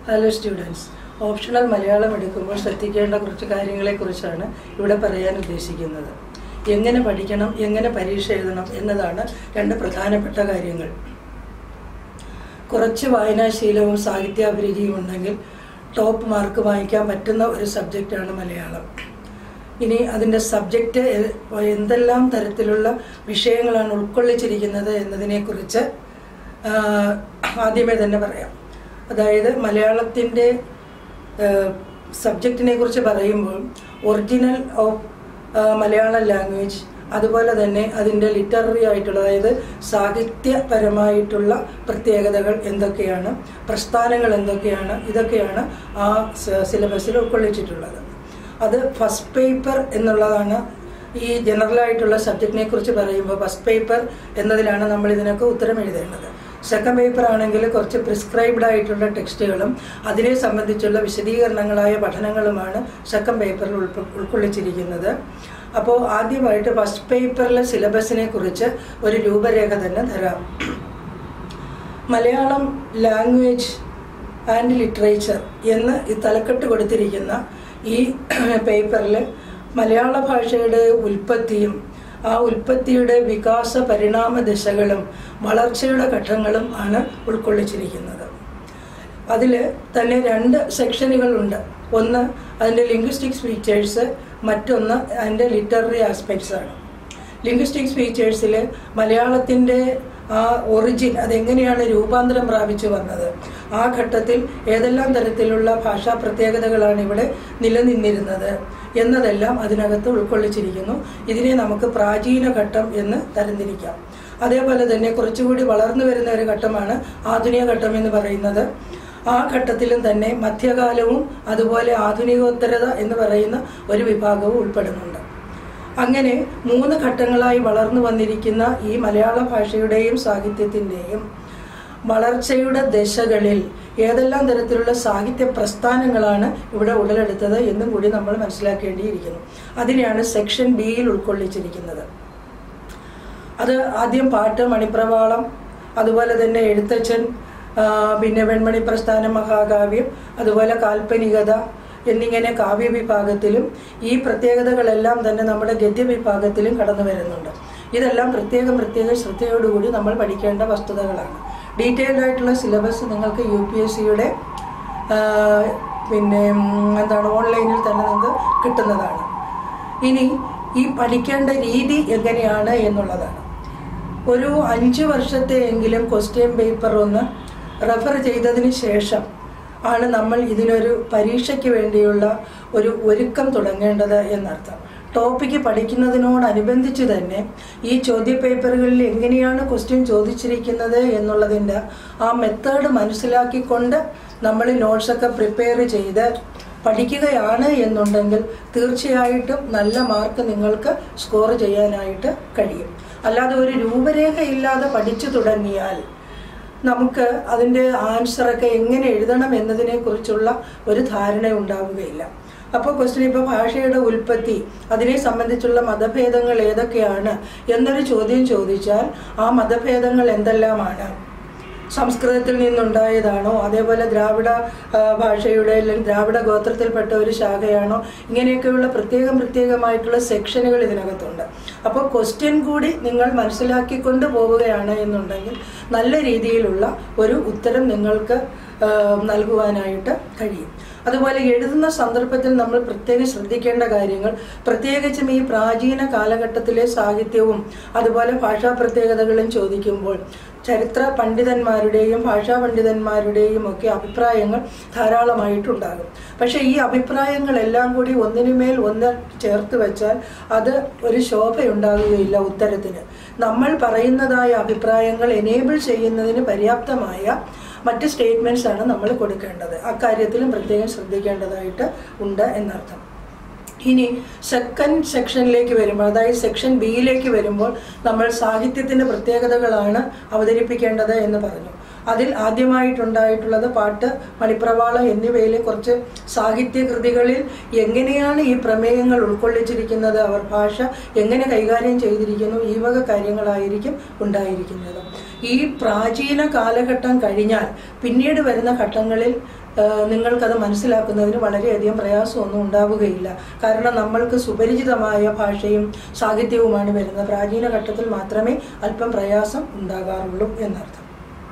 hello students optional Malayalam എടുക്കുമ്പോൾ ശ്രദ്ധിക്കേണ്ട കുറച്ച് കാര്യങ്ങളെക്കുറിച്ചാണ് ഇവിടെ പറയാൻ ഉദ്ദേശിക്കുന്നത് എങ്ങനെ പഠിക്കണം എങ്ങനെ പരീക്ഷ എഴുതണം എന്നതാണ് രണ്ട് പ്രധാനപ്പെട്ട കാര്യങ്ങൾ കുറച്ച് വായനാശീലവും സാഹിത്യാഭിരുചിയും ഉണ്ടെങ്കിൽ ടോപ്പ് മാർക്ക് വാങ്ങിക്കാൻ പറ്റുന്ന ഒരു സബ്ജക്റ്റാണ് മലയാളം ഇനി അതിൻ്റെ സബ്ജക്റ്റ് എന്തെല്ലാം തരത്തിലുള്ള വിഷയങ്ങളാണ് ഉൾക്കൊള്ളിച്ചിരിക്കുന്നത് എന്നതിനെക്കുറിച്ച് ആ, ആദ്യമേ തന്നെ പറയാം അതായത് മലയാളത്തിൻ്റെ സബ്ജക്റ്റിനെ കുറിച്ച് പറയുമ്പോൾ ഒറിജിനൽ ഓഫ് മലയാളം ലാംഗ്വേജ് അതുപോലെ തന്നെ അതിൻ്റെ ലിറ്റററി ആയിട്ടുള്ള അതായത് സാഹിത്യപരമായിട്ടുള്ള പ്രത്യേകതകൾ എന്തൊക്കെയാണ് പ്രസ്ഥാനങ്ങൾ എന്തൊക്കെയാണ് ഇതൊക്കെയാണ് ആ സ- സിലബസിൽ ഉൾക്കൊള്ളിച്ചിട്ടുള്ളത് അത് ഫസ്റ്റ് പേപ്പർ എന്നുള്ളതാണ് ഈ ജനറൽ ആയിട്ടുള്ള സബ്ജക്റ്റിനെ കുറിച്ച് പറയുമ്പോൾ ഫസ്റ്റ് പേപ്പർ എന്നതിലാണ് നമ്മൾ ഇതിനൊക്കെ ഉത്തരം എഴുതേണ്ടത് സെക്കൻഡ് പേപ്പർ ആണെങ്കിൽ കുറച്ച് പ്രിസ്ക്രൈബ്ഡ് ആയിട്ടുള്ള ടെക്സ്റ്റുകളും അതിനെ സംബന്ധിച്ചുള്ള വിശദീകരണങ്ങളായ പഠനങ്ങളുമാണ് സെക്കൻഡ് പേപ്പറിൽ ഉൾപ്പെ ഉൾക്കൊള്ളിച്ചിരിക്കുന്നത് അപ്പോൾ ആദ്യമായിട്ട് ഫസ്റ്റ് പേപ്പറിലെ സിലബസിനെ കുറിച്ച് ഒരു രൂപരേഖ തന്നെ തരാം മലയാളം ലാംഗ്വേജ് ആൻഡ് ലിറ്ററേച്ചർ എന്ന് ഈ തലക്കെട്ട് കൊടുത്തിരിക്കുന്ന ഈ പേപ്പറിൽ മലയാള ഭാഷയുടെ ഉൽപ്പത്തിയും ആ ഉൽപ്പത്തിയുടെ വികാസ പരിണാമ ദശകളും വളർച്ചയുടെ ഘട്ടങ്ങളും ആണ് ഉൾക്കൊള്ളിച്ചിരിക്കുന്നത് അതിൽ തന്നെ രണ്ട് സെക്ഷനുകളുണ്ട് ഒന്ന് അതിൻ്റെ ലിംഗ്വിസ്റ്റിക്സ് ഫീച്ചേഴ്സ് മറ്റൊന്ന് അതിൻ്റെ ലിറ്റററി ആസ്പെക്ട്സ് ആണ് ലിംഗ്വിസ്റ്റിക്സ് ഫീച്ചേഴ്സിൽ മലയാളത്തിൻ്റെ ആ ഒറിജിൻ അതെങ്ങനെയാണ് രൂപാന്തരം പ്രാപിച്ചു വന്നത് ആ ഘട്ടത്തിൽ ഏതെല്ലാം തരത്തിലുള്ള ഭാഷാ പ്രത്യേകതകളാണ് ഇവിടെ നിലനിന്നിരുന്നത് എന്നതെല്ലാം അതിനകത്ത് ഉൾക്കൊള്ളിച്ചിരിക്കുന്നു ഇതിനെ നമുക്ക് പ്രാചീന ഘട്ടം എന്ന് തരംതിരിക്കാം അതേപോലെ തന്നെ കുറച്ചുകൂടി വളർന്നു വരുന്ന ഒരു ഘട്ടമാണ് ആധുനിക ഘട്ടം എന്ന് പറയുന്നത് ആ ഘട്ടത്തിലും തന്നെ മധ്യകാലവും അതുപോലെ ആധുനികോത്തരത എന്ന് പറയുന്ന ഒരു വിഭാഗവും ഉൾപ്പെടുന്നുണ്ട് അങ്ങനെ മൂന്ന് ഘട്ടങ്ങളായി വളർന്നു വന്നിരിക്കുന്ന ഈ മലയാള ഭാഷയുടെയും സാഹിത്യത്തിൻ്റെയും വളർച്ചയുടെ ദശകളിൽ ഏതെല്ലാം തരത്തിലുള്ള സാഹിത്യ പ്രസ്ഥാനങ്ങളാണ് ഇവിടെ ഉടലെടുത്തത് എന്നും കൂടി നമ്മൾ മനസ്സിലാക്കേണ്ടിയിരിക്കുന്നു അതിനെയാണ് സെക്ഷൻ ബിയിൽ ഉൾക്കൊള്ളിച്ചിരിക്കുന്നത് അത് ആദ്യം പാട്ട് മണിപ്രവാളം അതുപോലെ തന്നെ എഴുത്തച്ഛൻ ആ, പിന്നെ വെൺമണി പ്രസ്ഥാനം മഹാകാവ്യം അതുപോലെ കാൽപ്പനികത എന്നിങ്ങനെ കാവ്യ വിഭാഗത്തിലും ഈ പ്രത്യേകതകളെല്ലാം തന്നെ നമ്മുടെ ഗദ്യ വിഭാഗത്തിലും കടന്നു വരുന്നുണ്ട് ഇതെല്ലാം പ്രത്യേകം പ്രത്യേക ശ്രദ്ധയോടുകൂടി നമ്മൾ പഠിക്കേണ്ട വസ്തുതകളാണ് ഡീറ്റെയിൽഡ് ആയിട്ടുള്ള സിലബസ് നിങ്ങൾക്ക് യു പി എസ് സിയുടെ പിന്നെ ഉം, എന്താണ് ഓൺലൈനിൽ തന്നെ നിങ്ങൾക്ക് കിട്ടുന്നതാണ് ഇനി ഈ പഠിക്കേണ്ട രീതി എങ്ങനെയാണ് എന്നുള്ളതാണ് ഒരു അഞ്ച് വർഷത്തെ എങ്കിലും ക്വസ്റ്റ്യൻ പേപ്പർ ഒന്ന് റെഫർ ചെയ്തതിന് ശേഷം ആണ് നമ്മൾ ഇതിനൊരു പരീക്ഷയ്ക്ക് വേണ്ടിയുള്ള ഒരു ഒരുക്കം തുടങ്ങേണ്ടത് എന്നർത്ഥം ടോപ്പിക്ക് പഠിക്കുന്നതിനോടനുബന്ധിച്ച് തന്നെ ഈ ചോദ്യപേപ്പറുകളിൽ എങ്ങനെയാണ് ക്വസ്റ്റ്യൻ ചോദിച്ചിരിക്കുന്നത് എന്നുള്ളതിൻ്റെ ആ മെത്തേഡ് മനസ്സിലാക്കിക്കൊണ്ട് നമ്മൾ നോട്ട്സൊക്കെ പ്രിപ്പയർ ചെയ്ത് പഠിക്കുകയാണ് എന്നുണ്ടെങ്കിൽ തീർച്ചയായിട്ടും നല്ല മാർക്ക് നിങ്ങൾക്ക് സ്കോർ ചെയ്യാനായിട്ട് കഴിയും അല്ലാതെ ഒരു രൂപരേഖ ഇല്ലാതെ പഠിച്ചു തുടങ്ങിയാൽ നമുക്ക് അതിൻ്റെ ആൻസറൊക്കെ എങ്ങനെ എഴുതണം എന്നതിനെ കുറിച്ചുള്ള ഒരു ധാരണ ഉണ്ടാവുകയില്ല അപ്പോൾ ക്വസ്റ്റ്യൻ ഇപ്പോൾ ഭാഷയുടെ ഉൽപ്പത്തി അതിനെ സംബന്ധിച്ചുള്ള മതഭേദങ്ങൾ ഏതൊക്കെയാണ് എന്നൊരു ചോദ്യം ചോദിച്ചാൽ ആ മതഭേദങ്ങൾ എന്തെല്ലാമാണ് സംസ്കൃതത്തിൽ നിന്നുണ്ടായതാണോ അതേപോലെ ദ്രാവിഡ ആ, ഭാഷയുടെ അല്ലെങ്കിൽ ദ്രാവിഡ ഗോത്രത്തിൽപ്പെട്ട ഒരു ശാഖയാണോ ഇങ്ങനെയൊക്കെയുള്ള പ്രത്യേകം പ്രത്യേകമായിട്ടുള്ള സെക്ഷനുകൾ ഇതിനകത്തുണ്ട് അപ്പോൾ ക്വസ്റ്റ്യൻ കൂടി നിങ്ങൾ മനസ്സിലാക്കിക്കൊണ്ട് പോവുകയാണ് എന്നുണ്ടെങ്കിൽ നല്ല രീതിയിലുള്ള ഒരു ഉത്തരം നിങ്ങൾക്ക് ആ, നൽകുവാനായിട്ട് കഴിയും അതുപോലെ എഴുതുന്ന സന്ദർഭത്തിൽ നമ്മൾ പ്രത്യേകം ശ്രദ്ധിക്കേണ്ട കാര്യങ്ങൾ പ്രത്യേകിച്ചും ഈ പ്രാചീന കാലഘട്ടത്തിലെ സാഹിത്യവും അതുപോലെ ഭാഷാ പ്രത്യേകതകളും ചോദിക്കുമ്പോൾ ചരിത്ര പണ്ഡിതന്മാരുടെയും ഭാഷാ പണ്ഡിതന്മാരുടെയും ഒക്കെ അഭിപ്രായങ്ങൾ ധാരാളമായിട്ടുണ്ടാകും പക്ഷേ ഈ അഭിപ്രായങ്ങളെല്ലാം കൂടി ഒന്നിനുമേൽ ഒന്ന് ചേർത്ത് വെച്ചാൽ അത് ഒരു ശോഭയുണ്ടാകുകയില്ല ഉത്തരത്തിന് നമ്മൾ പറയുന്നതായ അഭിപ്രായങ്ങൾ എനേബിൾ ചെയ്യുന്നതിന് പര്യാപ്തമായ മറ്റ് സ്റ്റേറ്റ്മെൻറ്റ്സ് ആണ് നമ്മൾ കൊടുക്കേണ്ടത് അക്കാര്യത്തിലും പ്രത്യേകം ശ്രദ്ധിക്കേണ്ടതായിട്ട് ഉണ്ട് എന്നർത്ഥം ഇനി സെക്കൻഡ് സെക്ഷനിലേക്ക് വരുമ്പോൾ അതായത് സെക്ഷൻ ബിയിലേക്ക് വരുമ്പോൾ നമ്മൾ സാഹിത്യത്തിൻ്റെ പ്രത്യേകതകളാണ് അവതരിപ്പിക്കേണ്ടത് എന്ന് പറഞ്ഞു അതിൽ ആദ്യമായിട്ടുണ്ടായിട്ടുള്ളത് പാട്ട് മണിപ്രവാളം എന്നിവയിലെ കുറച്ച് സാഹിത്യ കൃതികളിൽ എങ്ങനെയാണ് ഈ പ്രമേയങ്ങൾ ഉൾക്കൊള്ളിച്ചിരിക്കുന്നത് അവർ ഭാഷ എങ്ങനെ കൈകാര്യം ചെയ്തിരിക്കുന്നു ഈ വക കാര്യങ്ങളായിരിക്കും ഉണ്ടായിരിക്കുന്നത് ഈ പ്രാചീന കാലഘട്ടം കഴിഞ്ഞാൽ പിന്നീട് വരുന്ന ഘട്ടങ്ങളിൽ ആ, നിങ്ങൾക്കത് മനസ്സിലാക്കുന്നതിന് വളരെയധികം പ്രയാസമൊന്നും ഉണ്ടാവുകയില്ല കാരണം നമ്മൾക്ക് സുപരിചിതമായ ഭാഷയും സാഹിത്യവുമാണ് വരുന്നത് പ്രാചീന ഘട്ടത്തിൽ മാത്രമേ അല്പം പ്രയാസം ഉണ്ടാകാറുള്ളൂ എന്നർത്ഥം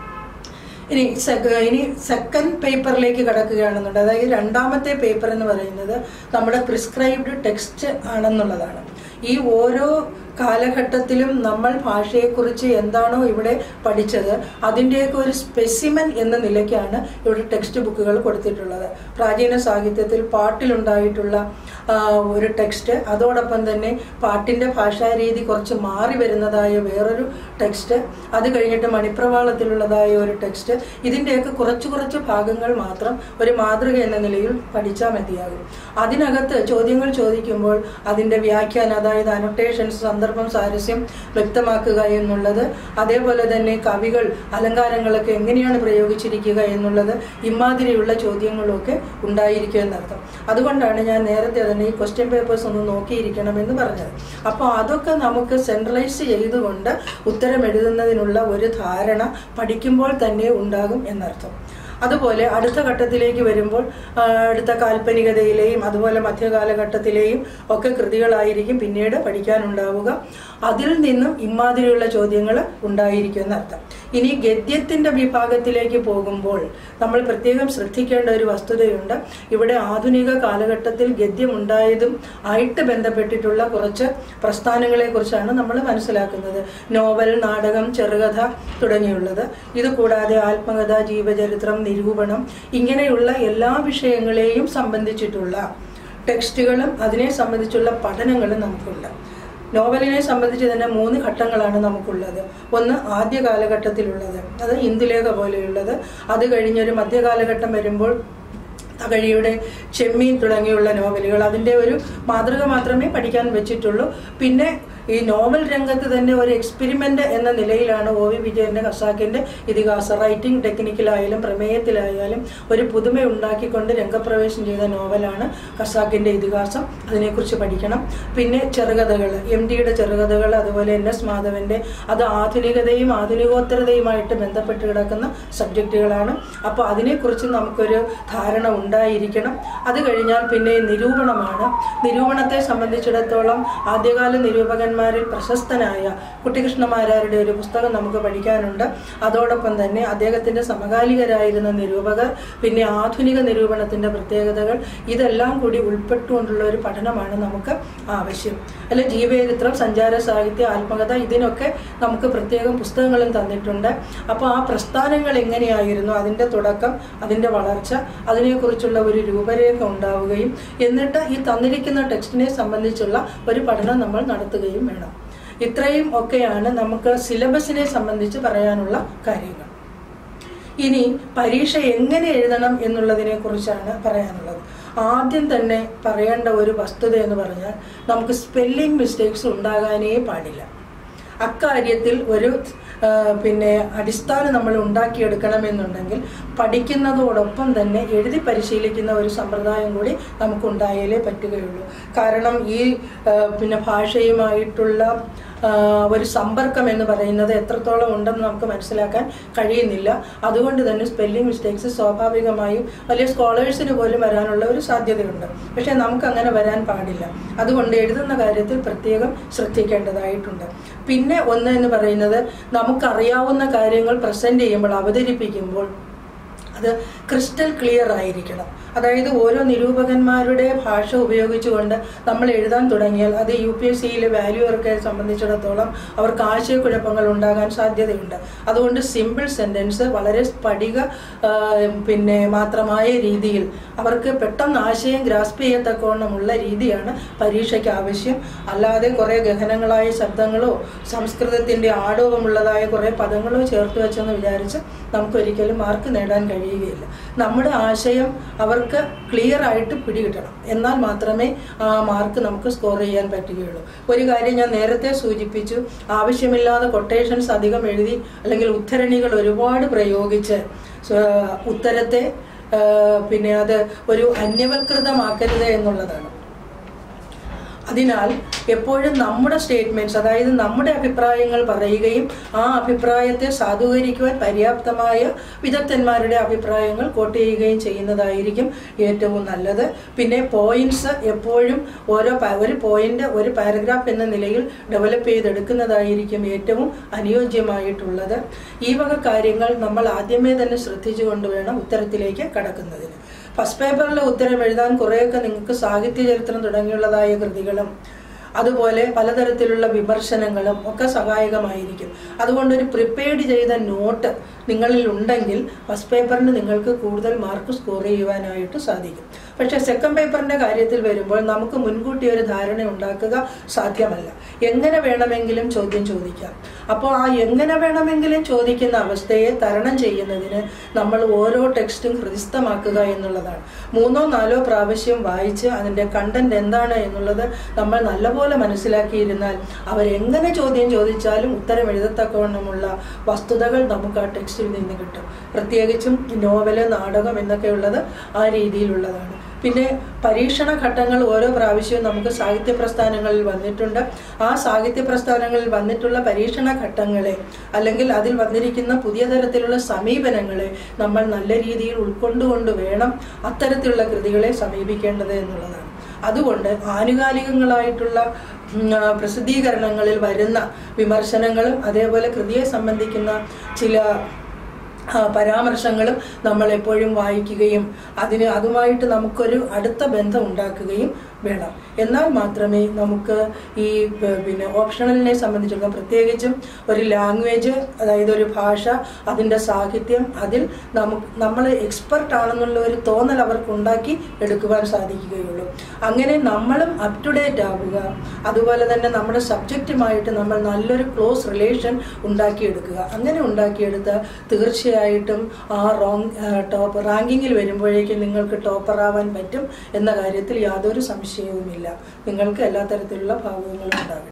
ഇനി സെക- ഇനി സെക്കൻഡ് പേപ്പറിലേക്ക് കടക്കുകയാണെന്നുണ്ട് അതായത് രണ്ടാമത്തെ പേപ്പർ എന്ന് പറയുന്നത് നമ്മുടെ പ്രിസ്ക്രൈബ്ഡ് ടെക്സ്റ്റ് ആണെന്നുള്ളതാണ് ഈ ഓരോ കാലഘട്ടത്തിലും നമ്മൾ ഭാഷയെക്കുറിച്ച് എന്താണോ ഇവിടെ പഠിച്ചത് അതിൻ്റെയൊക്കെ ഒരു സ്പെസിമൻ എന്ന നിലയ്ക്കാണ് ഇവിടെ ടെക്സ്റ്റ് ബുക്കുകൾ കൊടുത്തിട്ടുള്ളത് പ്രാചീന സാഹിത്യത്തിൽ പാട്ടിലുണ്ടായിട്ടുള്ള ആ, ഒരു ടെക്സ്റ്റ് അതോടൊപ്പം തന്നെ പാട്ടിൻ്റെ ഭാഷാരീതി കുറച്ച് മാറി വരുന്നതായ വേറൊരു ടെക്സ്റ്റ് അത് കഴിഞ്ഞിട്ട് മണിപ്രവാളത്തിലുള്ളതായ ഒരു ടെക്സ്റ്റ് ഇതിൻ്റെയൊക്കെ കുറച്ച് കുറച്ച് ഭാഗങ്ങൾ മാത്രം ഒരു മാതൃക എന്ന നിലയിൽ പഠിച്ചാൽ മതിയാകും അതിനകത്ത് ചോദ്യങ്ങൾ ചോദിക്കുമ്പോൾ അതിൻ്റെ വ്യാഖ്യാനം അതായത് അനൊട്ടേഷൻസ് സന്ദർഭം സാരസ്യം വ്യക്തമാക്കുക എന്നുള്ളത് അതേപോലെ തന്നെ കവികൾ അലങ്കാരങ്ങളൊക്കെ എങ്ങനെയാണ് പ്രയോഗിച്ചിരിക്കുക എന്നുള്ളത് ഇമാതിരിയുള്ള ചോദ്യങ്ങളൊക്കെ ഉണ്ടായിരിക്കും എന്നർത്ഥം അതുകൊണ്ടാണ് ഞാൻ നേരത്തെ തന്നെ ഈ ക്വസ്റ്റ്യൻ പേപ്പേഴ്സ് ഒന്ന് നോക്കിയിരിക്കണമെന്ന് പറഞ്ഞത് അപ്പോൾ അതൊക്കെ നമുക്ക് സെൻട്രലൈസ് ചെയ്തുകൊണ്ട് ഉത്തരം എഴുതുന്നതിനുള്ള ഒരു ധാരണ പഠിക്കുമ്പോൾ തന്നെ ഉണ്ടാകും എന്നർത്ഥം അതുപോലെ അടുത്ത ഘട്ടത്തിലേക്ക് വരുമ്പോൾ ആ, അടുത്ത കാൽപ്പനികതയിലെയും അതുപോലെ മധ്യകാലഘട്ടത്തിലെയും ഒക്കെ കൃതികളായിരിക്കും പിന്നീട് പഠിക്കാനുണ്ടാവുക അതിൽ നിന്നും ഇമാതിരിയുള്ള ചോദ്യങ്ങൾ ഉണ്ടായിരിക്കും എന്നർത്ഥം ഇനി ഗദ്യത്തിന്റെ വിഭാഗത്തിലേക്ക് പോകുമ്പോൾ നമ്മൾ പ്രത്യേകം ശ്രദ്ധിക്കേണ്ട ഒരു വസ്തുതയുണ്ട് ഇവിടെ ആധുനിക കാലഘട്ടത്തിൽ ഗദ്യം ഉണ്ടായതും ആയിട്ട് ബന്ധപ്പെട്ടിട്ടുള്ള കുറച്ച് പ്രസ്ഥാനങ്ങളെ കുറിച്ചാണ് നമ്മൾ മനസ്സിലാക്കുന്നത് നോവൽ നാടകം ചെറുകഥ തുടങ്ങിയുള്ളത് ഇത് കൂടാതെ ആത്മകഥ ജീവചരിത്രം നിരൂപണം ഇങ്ങനെയുള്ള എല്ലാ വിഷയങ്ങളെയും സംബന്ധിച്ചിട്ടുള്ള ടെക്സ്റ്റുകളും അതിനെ സംബന്ധിച്ചുള്ള പഠനങ്ങളും നമുക്കുണ്ട് നോവലിനെ സംബന്ധിച്ച് തന്നെ മൂന്ന് ഘട്ടങ്ങളാണ് നമുക്കുള്ളത് ഒന്ന് ആദ്യ കാലഘട്ടത്തിലുള്ളത് അത് ഇന്ദുലേഖ പോലെയുള്ളത് അത് കഴിഞ്ഞൊരു മധ്യകാലഘട്ടം വരുമ്പോൾ തകഴിയുടെ ചെമ്മീൻ തുടങ്ങിയുള്ള നോവലുകൾ അതിൻ്റെ ഒരു മാതൃക മാത്രമേ പഠിക്കാൻ വെച്ചിട്ടുള്ളൂ പിന്നെ ഈ നോവൽ രംഗത്ത് തന്നെ ഒരു എക്സ്പെരിമെൻ്റ് എന്ന നിലയിലാണ് ഒ വി വിജയൻ്റെ ഖസാക്കിൻ്റെ ഇതിഹാസ റൈറ്റിംഗ് ടെക്നിക്കലായാലും പ്രമേയത്തിലായാലും ഒരു പുതുമ ഉണ്ടാക്കിക്കൊണ്ട് രംഗപ്രവേശം ചെയ്ത നോവലാണ് ഖസാക്കിൻ്റെ ഇതിഹാസം അതിനെക്കുറിച്ച് പഠിക്കണം പിന്നെ ചെറുകഥകൾ എം ഡിയുടെ ചെറുകഥകൾ അതുപോലെ എൻ എസ് മാധവൻ്റെ അത് ആധുനികതയും ആധുനികോത്തരതയുമായിട്ട് ബന്ധപ്പെട്ട് കിടക്കുന്ന സബ്ജക്റ്റുകളാണ് അപ്പോൾ അതിനെക്കുറിച്ച് നമുക്കൊരു ധാരണ ഉണ്ടായിരിക്കണം അത് കഴിഞ്ഞാൽ പിന്നെ നിരൂപണമാണ് നിരൂപണത്തെ സംബന്ധിച്ചിടത്തോളം ആദ്യകാല നിരൂപകന്മാരിൽ പ്രശസ്തനായ കുട്ടികൃഷ്ണമാരാരുടെ ഒരു പുസ്തകം നമുക്ക് പഠിക്കാനുണ്ട് അതോടൊപ്പം തന്നെ അദ്ദേഹത്തിൻ്റെ സമകാലികരായിരുന്ന നിരൂപകർ പിന്നെ ആധുനിക നിരൂപണത്തിൻ്റെ പ്രത്യേകതകൾ ഇതെല്ലാം കൂടി ഉൾപ്പെട്ടുകൊണ്ടുള്ള ഒരു പഠനമാണ് നമുക്ക് ആവശ്യം അല്ലെ ജീവചരിത്രം സഞ്ചാര സാഹിത്യ ആത്മകഥ ഇതിനൊക്കെ നമുക്ക് പ്രത്യേകം പുസ്തകങ്ങളും തന്നിട്ടുണ്ട് അപ്പോൾ ആ പ്രസ്ഥാനങ്ങൾ എങ്ങനെയായിരുന്നു അതിൻ്റെ തുടക്കം അതിൻ്റെ വളർച്ച അതിനെക്കുറിച്ചുള്ള ഒരു രൂപരേഖ ഉണ്ടാവുകയും എന്നിട്ട് ഈ തന്നിരിക്കുന്ന ടെക്സ്റ്റിനെ സംബന്ധിച്ചുള്ള ഒരു പഠനം നമ്മൾ നടത്തുകയും വേണം ഇത്രയും ഒക്കെയാണ് നമുക്ക് സിലബസിനെ സംബന്ധിച്ച് പറയാനുള്ള കാര്യങ്ങൾ ഇനി പരീക്ഷ എങ്ങനെ എഴുതണം എന്നുള്ളതിനെ കുറിച്ചാണ് പറയാനുള്ളത് ആദ്യം തന്നെ പറയേണ്ട ഒരു വസ്തുത എന്ന് പറഞ്ഞാൽ നമുക്ക് സ്പെല്ലിംഗ് മിസ്റ്റേക്സ് ഉണ്ടാകാനേ പാടില്ല അക്കാര്യത്തിൽ ഒരു ആ, പിന്നെ അടിസ്ഥാനം നമ്മൾ ഉണ്ടാക്കിയെടുക്കണമെന്നുണ്ടെങ്കിൽ പഠിക്കുന്നതോടൊപ്പം തന്നെ എഴുതി പരിശീലിക്കുന്ന ഒരു സമ്പ്രദായം കൂടി നമുക്കുണ്ടായാലേ പറ്റുകയുള്ളൂ കാരണം ഈ ആ, പിന്നെ ഭാഷയുമായിട്ടുള്ള ആ, ഒരു സമ്പർക്കം എന്ന് പറയുന്നത് എത്രത്തോളം ഉണ്ടെന്ന് നമുക്ക് മനസ്സിലാക്കാൻ കഴിയുന്നില്ല അതുകൊണ്ട് തന്നെ സ്പെല്ലിംഗ് മിസ്റ്റേക്സ് സ്വാഭാവികമായും വലിയ സ്കോളേഴ്സിന് പോലും വരാനുള്ള ഒരു സാധ്യതയുണ്ട് പക്ഷേ നമുക്ക് അങ്ങനെ വരാൻ പാടില്ല അതുകൊണ്ട് എഴുതുന്ന കാര്യത്തിൽ പ്രത്യേകം ശ്രദ്ധിക്കേണ്ടതായിട്ടുണ്ട് പിന്നെ ഒന്ന് എന്ന് പറയുന്നത് നമുക്കറിയാവുന്ന കാര്യങ്ങൾ പ്രസന്റ് ചെയ്യുമ്പോൾ അവതരിപ്പിക്കുമ്പോൾ അത് ക്രിസ്റ്റൽ ക്ലിയർ ആയിരിക്കണം അതായത് ഓരോ നിരൂപകന്മാരുടെ ഭാഷ ഉപയോഗിച്ചുകൊണ്ട് നമ്മൾ എഴുതാൻ തുടങ്ങിയാൽ അത് യു പി എസ് സിയിലെ വാല്യൂവർക്കെ സംബന്ധിച്ചിടത്തോളം അവർക്ക് ആശയക്കുഴപ്പങ്ങൾ ഉണ്ടാകാൻ സാധ്യതയുണ്ട് അതുകൊണ്ട് സിമ്പിൾ സെൻറ്റൻസ് വളരെ സ്ഫടിക ആ, പിന്നെ മാത്രമായ രീതിയിൽ അവർക്ക് പെട്ടെന്ന് ആശയം ഗ്രാസ്പ് ചെയ്യത്തക്കവണ്ണമുള്ള രീതിയാണ് പരീക്ഷയ്ക്ക് ആവശ്യം അല്ലാതെ കുറേ ഗഹനങ്ങളായ ശബ്ദങ്ങളോ സംസ്കൃതത്തിൻ്റെ ആടോപമുള്ളതായ കുറേ പദങ്ങളോ ചേർത്ത് വെച്ചെന്ന് വിചാരിച്ച് നമുക്കൊരിക്കലും മാർക്ക് നേടാൻ കഴിയുകയില്ല നമ്മുടെ ആശയം അവർക്ക് ക്ലിയർ ആയിട്ട് പിടികിട്ടണം എന്നാൽ മാത്രമേ ആ മാർക്ക് നമുക്ക് സ്കോർ ചെയ്യാൻ പറ്റുകയുള്ളൂ ഒരു കാര്യം ഞാൻ നേരത്തെ സൂചിപ്പിച്ചു ആവശ്യമില്ലാതെ കൊട്ടേഷൻസ് അധികം എഴുതി അല്ലെങ്കിൽ ഉദ്ധരണികൾ ഒരുപാട് പ്രയോഗിച്ച് സ്വ- ഉത്തരത്തെ ആ, പിന്നെ അത് ഒരു അന്യവൽകൃതമാക്കരുത് എന്നുള്ളതാണ് അതിനാൽ എപ്പോഴും നമ്മുടെ സ്റ്റേറ്റ്മെന്റ്സ് അതായത് നമ്മുടെ അഭിപ്രായങ്ങൾ പറയുകയും ആ അഭിപ്രായത്തെ സാധൂകരിക്കുവാൻ പര്യാപ്തമായ വിദഗ്ധന്മാരുടെ അഭിപ്രായങ്ങൾ കോട്ട് ചെയ്യുകയും ചെയ്യുന്നതായിരിക്കും ഏറ്റവും നല്ലത് പിന്നെ പോയിന്റ്സ് എപ്പോഴും ഓരോ പ- ഒരു പോയിന്റ് ഒരു പാരഗ്രാഫ് എന്ന നിലയിൽ ഡെവലപ്പ് ചെയ്തെടുക്കുന്നതായിരിക്കും ഏറ്റവും അനുയോജ്യമായിട്ടുള്ളത് ഈ വക കാര്യങ്ങൾ നമ്മൾ ആദ്യമേ തന്നെ ശ്രദ്ധിച്ചുകൊണ്ട് വേണം ഉത്തരത്തിലേക്ക് കടക്കുന്നതിന് ഫസ്റ്റ് പേപ്പറിലെ ഉത്തരം എഴുതാൻ കുറേയൊക്കെ നിങ്ങൾക്ക് സാഹിത്യ ചരിത്രം തുടങ്ങിയുള്ളതായ കൃതികളും അതുപോലെ പലതരത്തിലുള്ള വിമർശനങ്ങളും ഒക്കെ സഹായകമായിരിക്കും അതുകൊണ്ട് ഒരു പ്രിപ്പയർഡ് ചെയ്ത നോട്ട് നിങ്ങളിൽ ഉണ്ടെങ്കിൽ ഫസ്റ്റ് പേപ്പറിന് നിങ്ങൾക്ക് കൂടുതൽ മാർക്ക് സ്കോർ ചെയ്യുവാനായിട്ട് സാധിക്കും പക്ഷേ സെക്കൻഡ് പേപ്പറിന്റെ കാര്യത്തിൽ വരുമ്പോൾ നമുക്ക് മുൻകൂട്ടി ഒരു ധാരണ ഉണ്ടാക്കുക സാധ്യമല്ല എങ്ങനെ വേണമെങ്കിലും ചോദ്യം ചോദിക്കാം അപ്പോൾ ആ എങ്ങനെ വേണമെങ്കിലും ചോദിക്കുന്ന അവസ്ഥയെ തരണം ചെയ്യുന്നതിന് നമ്മൾ ഓരോ ടെക്സ്റ്റും ഹൃദിസ്ഥമാക്കുക എന്നുള്ളതാണ് മൂന്നോ നാലോ പ്രാവശ്യം വായിച്ച് അതിൻ്റെ കണ്ടന്റ് എന്താണ് എന്നുള്ളത് നമ്മൾ നല്ലപോലെ മനസ്സിലാക്കിയിരുന്നാൽ അവരെങ്ങനെ ചോദ്യം ചോദിച്ചാലും ഉത്തരം എഴുതത്തക്കവണ്ണമുള്ള വസ്തുതകൾ നമുക്ക് ആ ടെക്സ്റ്റിൽ നിന്ന് കിട്ടും പ്രത്യേകിച്ചും നോവല് നാടകം എന്നൊക്കെയുള്ളത് ആ രീതിയിലുള്ളതാണ് പിന്നെ പരീക്ഷണ ഘട്ടങ്ങൾ ഓരോ പ്രാവശ്യവും നമുക്ക് സാഹിത്യ പ്രസ്ഥാനങ്ങളിൽ വന്നിട്ടുണ്ട് ആ സാഹിത്യ പ്രസ്ഥാനങ്ങളിൽ വന്നിട്ടുള്ള പരീക്ഷണ ഘട്ടങ്ങളെ അല്ലെങ്കിൽ അതിൽ വന്നിരിക്കുന്ന പുതിയ തരത്തിലുള്ള സമീപനങ്ങളെ നമ്മൾ നല്ല രീതിയിൽ ഉൾക്കൊണ്ടുകൊണ്ട് വേണം അത്തരത്തിലുള്ള കൃതികളെ സമീപിക്കേണ്ടത് എന്നുള്ളതാണ് അതുകൊണ്ട് ആനുകാലികങ്ങളായിട്ടുള്ള ഉം, ആ, പ്രസിദ്ധീകരണങ്ങളിൽ വരുന്ന വിമർശനങ്ങളും അതേപോലെ കൃതിയെ സംബന്ധിക്കുന്ന ചില ആ, പരാമർശങ്ങളും നമ്മൾ എപ്പോഴും വായിക്കുകയും അതിന് അതുമായിട്ട് നമുക്കൊരു അടുത്ത ബന്ധം ഉണ്ടാക്കുകയും വേണം എന്നാൽ മാത്രമേ നമുക്ക് ഈ പ- പിന്നെ ഓപ്ഷണലിനെ സംബന്ധിച്ചിടത്തോളം പ്രത്യേകിച്ചും ഒരു ലാംഗ്വേജ് അതായത് ഒരു ഭാഷ അതിൻ്റെ സാഹിത്യം അതിൽ നമുക്ക് നമ്മൾ എക്സ്പെർട്ട് ആണെന്നുള്ള ഒരു തോന്നൽ അവർക്ക് ഉണ്ടാക്കി എടുക്കുവാൻ സാധിക്കുകയുള്ളൂ അങ്ങനെ നമ്മളും അപ് ടു ഡേറ്റ് ആവുക അതുപോലെ തന്നെ നമ്മുടെ സബ്ജക്റ്റുമായിട്ട് നമ്മൾ നല്ലൊരു ക്ലോസ് റിലേഷൻ ഉണ്ടാക്കിയെടുക്കുക അങ്ങനെ ഉണ്ടാക്കിയെടുത്ത് തീർച്ചയായിട്ടും ആ റോങ് ടോപ്പ് റാങ്കിങ്ങിൽ വരുമ്പോഴേക്കും നിങ്ങൾക്ക് ടോപ്പർ ആവാൻ പറ്റും എന്ന കാര്യത്തിൽ യാതൊരു സംശയവുമില്ല നിങ്ങൾക്ക് എല്ലാ തരത്തിലുള്ള ഭാവങ്ങളും ഉണ്ടാകും